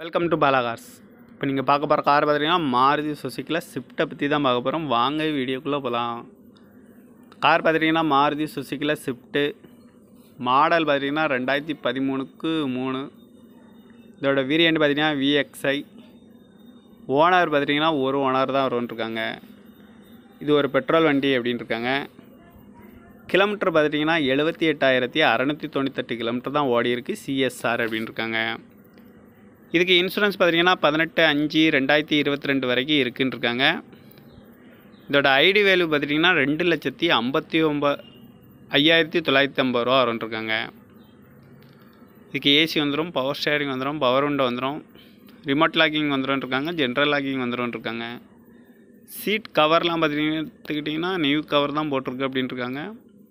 welcome to Bala Cars இப்போ நீங்கள் பார்க்க போகிற கார் பார்த்தீங்கன்னா மாருதி சுசுக்கியில் ஸ்விஃப்ட்டை பற்றி தான் பார்க்க போகிறோம் வாங்க வீடியோக்குள்ளே போகலாம் கார் பார்த்துட்டிங்கன்னா மாருதி சுசுக்கியில் ஸ்விஃப்ட்டு மாடல் பார்த்தீங்கன்னா ரெண்டாயிரத்தி பதிமூணுக்கு மூணு இதோட வேரியண்ட் பார்த்தீங்கன்னா விஎக்ஸ்ஐ ஓனர் பார்த்துட்டிங்கன்னா ஒரு ஓனர் தான் வரும்ன்ட்ருக்காங்க இது ஒரு பெட்ரோல் வண்டி அப்படின்னு இருக்காங்க கிலோமீட்டர் பார்த்துட்டிங்கன்னா எழுபத்தி எட்டாயிரத்தி அறநூற்றி தொண்ணூத்தெட்டு கிலோமீட்டர் தான் ஓடி இருக்குது சிஎஸ்ஆர் அப்படின்னு இருக்காங்க இதுக்கு இன்சூரன்ஸ் பார்த்தீங்கன்னா பதினெட்டு அஞ்சு ரெண்டாயிரத்தி இருபத்தி ரெண்டு வரைக்கும் இருக்குன்னு இருக்காங்க இதோட ஐடி வேல்யூ பார்த்துட்டிங்கன்னா ரெண்டு லட்சத்தி ஐம்பத்தி ஒம்ப ஐயாயிரத்தி தொள்ளாயிரத்தி ஐம்பது ரூபா வரும்ன்ட்ருக்காங்க இதுக்கு ஏசி வந்துடும் பவர் ஸ்டேரிங் வந்துடும் பவர் விண்டோ வந்துடும் ரிமோட் லாக்கிங் வந்துடும் இருக்காங்க ஜென்ரல் லாக்கிங் வந்துடும் இருக்காங்க சீட் கவர்லாம் பார்த்தீங்கன்னா எடுத்துக்கிட்டிங்கன்னா நியூ கவர் தான் போட்டிருக்கு அப்படின்ட்டு இருக்காங்க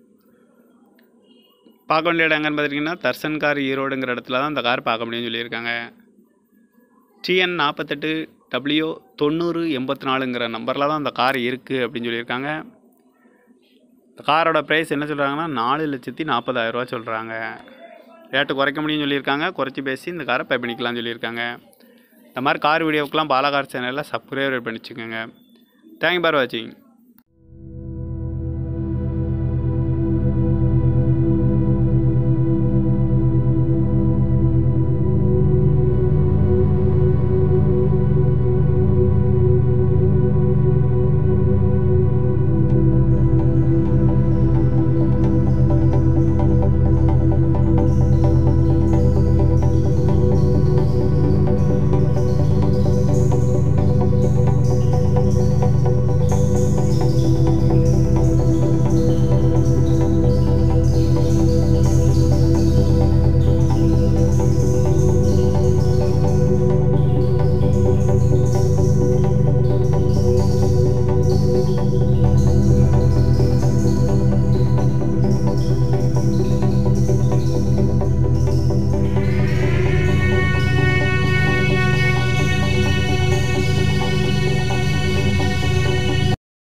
பார்க்க வேண்டிய இடம் எங்கன்னு பார்த்துட்டிங்கன்னா தர்சன் கார் ஈரோடுங்கிற இடத்துல தான் இந்த கார் பார்க்க முடியும்னு சொல்லியிருக்காங்க டிஎன் நாற்பத்தெட்டு டபிள்யூ தொண்ணூறு எண்பத்தி நாலுங்கிற நம்பரில் தான் இந்த கார் இருக்குது அப்படின்னு சொல்லியிருக்காங்க இந்த காரோட ப்ரைஸ் என்ன சொல்கிறாங்கன்னா நாலு லட்சத்தி நாற்பதாயிரரூவா சொல்கிறாங்க ரேட்டு குறைக்க முடியும்னு சொல்லியிருக்காங்க குறைச்சி பேசி இந்த காரை பே பண்ணிக்கலாம்னு சொல்லியிருக்காங்க இந்த மாதிரி கார் வீடியோக்கெலாம் பாலாகார் சேனலில் சப்ஸ்கிரைப் பண்ணி வச்சுக்கோங்க தேங்க் ஃபார் வாட்சிங்